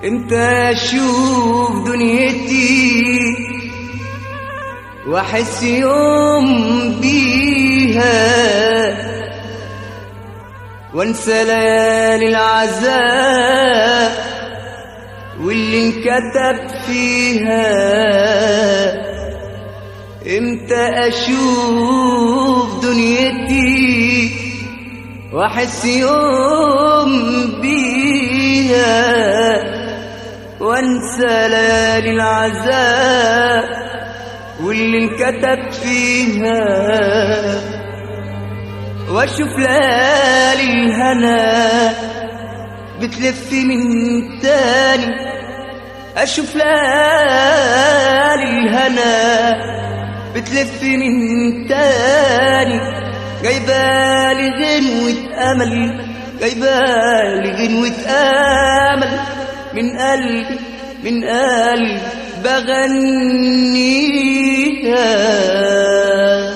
امتى اشوف دنيتي واحس يوم بيها وانسى ليالي العذاب واللي انكتب فيها امتى اشوف دنيتي واحس يوم بيها وانسى ليالي العذاب واللي انكتب فيها واشوف ليالي الهنا بتلف من تاني اشوف ليالي الهنا بتلف من تاني جايبالي غنوة امل جايبالي غنوة امل من قلبي من قلبي بغنيها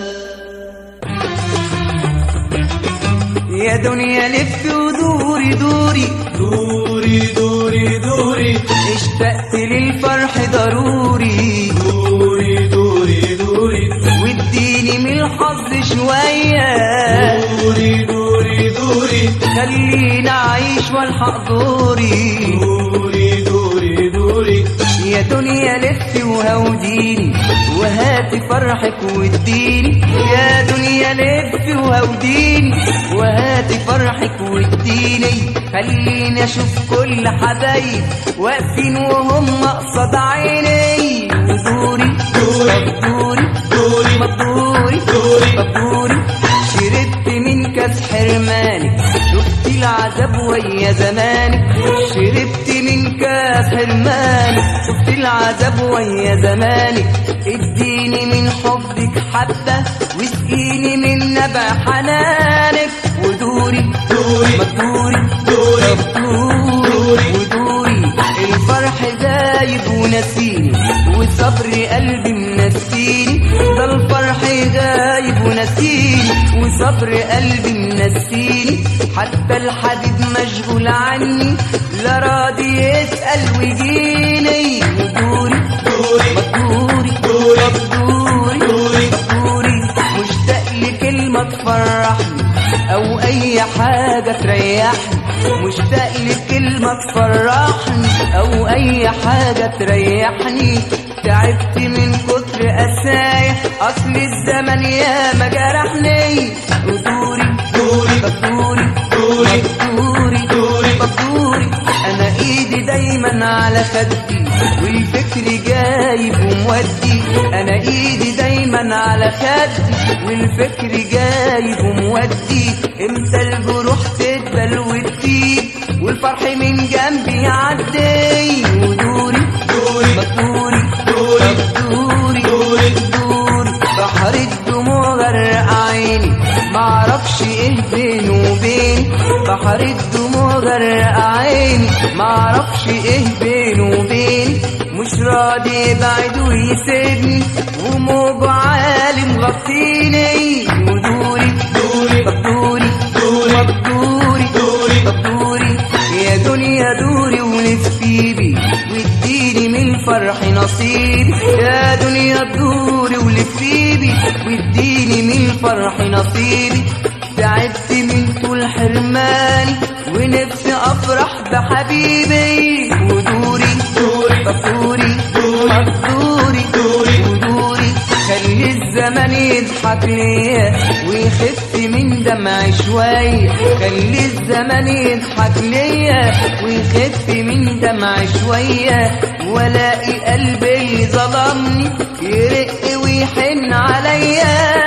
يا دنيا لف ودوري دوري دوري دوري دوري اشتقت للفرح ضروري دوري دوري دوري واديني من الحظ شوية دوري دوري دوري خلينا اعيش والحق دوري دوري دوري دوري يا دنيا لف وهوديني وهاتي فرحك واديني يا دنيا لف وهوديني وهاتي فرحك واديني خليني اشوف كل حبايب واقفين وهم قصاد عيني ودوري دوري دوري دوري مقدوري دوري مقدوري شربت من كاس حرمانك شفت العذاب ويا زمانك شربت من كاس حرمانك شفت العذاب ويا زمانك اديني من حبك حبة واسقيني من نبع حنانك ودوري دوري مقدوري دوري دوري ودوري الفرح غايب ونسيني وصبر قلبي منسيني ده الفرح غايب ونسيني وصبر قلبي منسيني حتى الحبيب مشغول عني لا راضي يسأل ويجيني ودوري دوري مقدوري دوري دوري دوري دوري مشتاق لكلمة تفرحني أو أي حاجة تريحني مشتاق لكلمة تفرحني أو أي حاجة تريحني تعبت من كتر أسايا أصل الزمن يا ما جرحني ودوري دوري دوري دوري دوري دوري مقدوري انا ايدي دايما على خدي والفكر جايب ومودي انا ايدي دايما على خدي والفكر جايب ومودي امتى الجروح تدبل وتطيب والفرح من جنبي يعدي ودوري دوري مقدوري دوري دوري دوري دوري بحر الدموع غرق عيني معرفش ايه بينه وبين بحر الدموع غرق عيني معرفش ايه بينه وبين مش راضي يبعد ويسيبني وموجه عالي مغطيني ودوري دوري دوري دوري دوري دوري دوري يا دنيا دوري ولفي بي واديني من الفرح نصيبي يا دنيا دوري ولفي بي واديني من الفرح نصيبي تعبت من طول حرماني ونفسي افرح بحبيبي ودوري دوري دوري دوري دوري دوري ودوري خلي الزمن يضحك ليا ويخف من دمع شوية خلي الزمن يضحك ليا ويخف من دمع شوية والاقي قلبي ظلمني يرق ويحن عليا